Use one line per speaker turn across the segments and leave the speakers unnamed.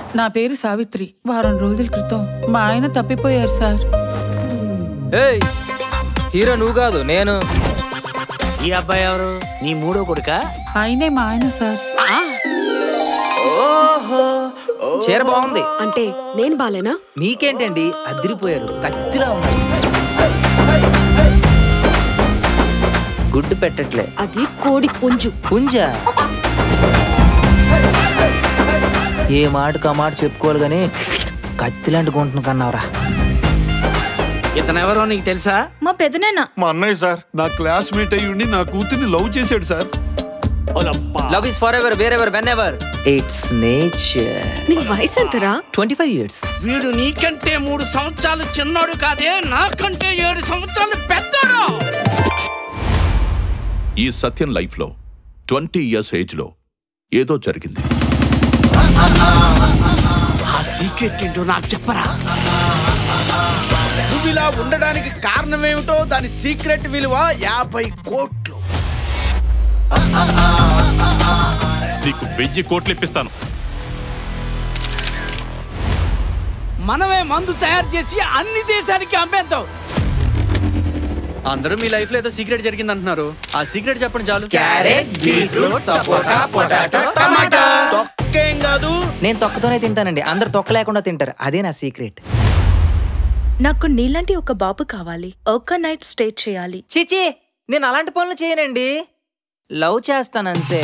నా పేరు సావిత్రి వారం రోజుల క్రితం మా ఆయన తప్పిపోయారు సార్
ఏయ్ హీరో నువ్వు కాదు నేను
ఈ అబ్బాయి ఎవరు నీ మూడో కొడుక
ఆయనే మా ఆయన సార్
చీర బాగుంది
అంటే నేను బాలేనా
మీకేంటండి అదిరిపోయారు కత్తిలా ఉన్నారు గుడ్డు పెట్టట్లే
అది కోడి పుంజు
పుంజా ఏ మాటకు ఆ మాట చెప్పుకోవాలి కానీ కత్తిలాంటి గుంటను కన్నావరా
ఇతను ఎవరో నీకు తెలుసా
మా పెదనాన్న
మా అన్నయ్య సార్ నా క్లాస్మేట్ అయ్యి ఉండి నా కూతుర్ని లవ్ చేశాడు sir
love is forever wherever whenever it's nature
నీ వయసు ఎంతరా
ట్వంటీ ఫైవ్ ఇయర్స్
వీడు నీకంటే మూడు సంవత్సరాలు చిన్నోడు కాదే నాకంటే ఏడు సంవత్సరాలు పెద్దోడు
ఈ సత్యం లైఫ్లో ట్వంటీ ఇయర్స్ ఏజ్లో ఏదో జరిగింది
ఆ సీక్రెట్ ఏంటో నాకు చెప్పరా
నువ్వు ఇలా ఉండడానికి కారణం ఏమిటో దాని సీక్రెట్ విలువ యాభై కోట్లు
నీకు వెయ్యి కోట్లు ఇప్పిస్తాను
మనమే మందు తయారు చేసి అన్ని దేశాలకి అమ్మేద్దాం
అందరూ మీ లైఫ్ లో ఏదో సీక్రెట్ జరిగింది అంటున్నారు ఆ సీక్రెట్ చెప్పండి చాలు
carrot beetroot sapota potato
tomato తొక్కేం కాదు
నేను తొక్కతోనే తింటానండి అందరు తొక్క లేకుండా తింటారు అదే నా సీక్రెట్
నాకు నీలాంటి ఒక బాబు కావాలి ఒక నైట్ స్టే చేయాలి
చిచి నేను అలాంటి పనులు చేయనండి లవ్ చేస్తానంతే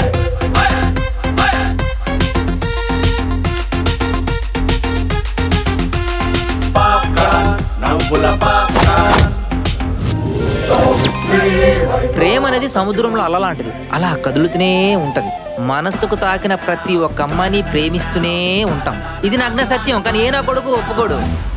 ప్రేమ అనేది సముద్రంలో అలలాంటిది అలా కదులుతూనే ఉంటది మనస్సుకు తాకిన ప్రతి ఒక్క అమ్మాయిని ప్రేమిస్తూనే ఉంటాం ఇది నగ్న సత్యం కానీ ఏ నా కొడుకు ఒప్పుకోడు